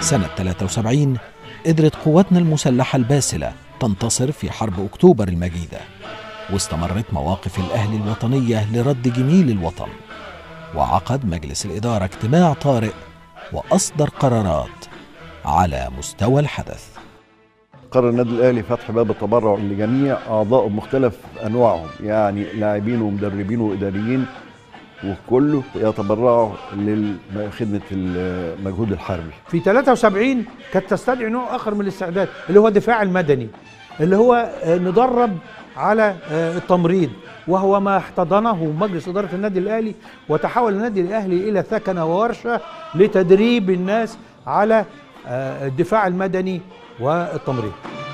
سنة 73 قدرت قواتنا المسلحة الباسلة تنتصر في حرب أكتوبر المجيدة واستمرت مواقف الأهل الوطنية لرد جميل الوطن وعقد مجلس الإدارة اجتماع طارئ وأصدر قرارات على مستوى الحدث قرر النادي الاهلي فتح باب التبرع لجميع اعضائه بمختلف انواعهم يعني لاعبين ومدربين واداريين وكله يتبرعوا لخدمه المجهود الحربي في 73 كانت تستدعي نوع اخر من الاستعداد اللي هو الدفاع المدني اللي هو ندرب على التمريض وهو ما احتضنه مجلس اداره النادي الاهلي وتحول النادي الاهلي الى ثكنه وورشه لتدريب الناس على الدفاع المدني والتمريض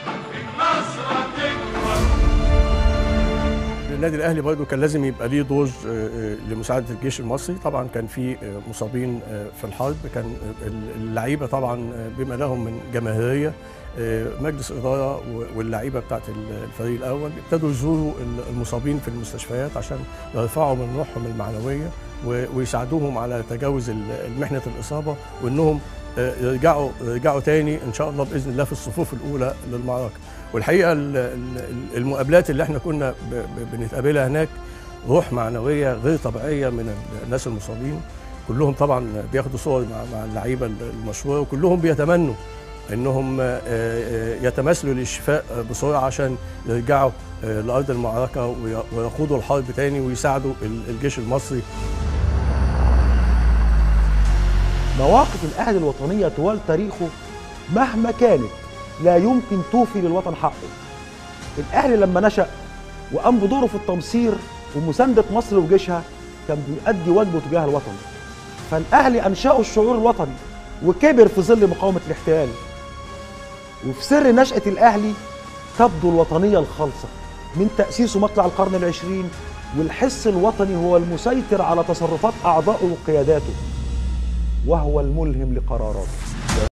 النادي الاهلي برضه كان لازم يبقى ليه دور لمساعده الجيش المصري طبعا كان في مصابين في الحرب كان اللعيبه طبعا بما لهم من جماهيريه مجلس اداره واللعيبه بتاعت الفريق الاول ابتدوا يزوروا المصابين في المستشفيات عشان يرفعوا من روحهم المعنويه ويساعدوهم على تجاوز محنه الاصابه وانهم يرجعوا يرجعوا تاني ان شاء الله باذن الله في الصفوف الاولى للمعركه والحقيقه المقابلات اللي احنا كنا بنتقابلها هناك روح معنويه غير طبيعيه من الناس المصابين كلهم طبعا بياخدوا صور مع اللعيبه المشهوره وكلهم بيتمنوا انهم يتمثلوا للشفاء بسرعه عشان يرجعوا لارض المعركه ويخوضوا الحرب تاني ويساعدوا الجيش المصري مواقف الأهل الوطنية طوال تاريخه مهما كانت لا يمكن توفي للوطن حقه الأهلي لما نشأ وقام بدوره في التمصير ومساندة مصر وجيشها كان بيؤدي واجبه تجاه الوطن فالأهلي أنشأوا الشعور الوطني وكبر في ظل مقاومة الاحتلال وفي سر نشأة الأهلي تبدو الوطنية الخالصة من تأسيسه مطلع القرن العشرين والحس الوطني هو المسيطر على تصرفات أعضائه وقياداته وهو الملهم لقراراته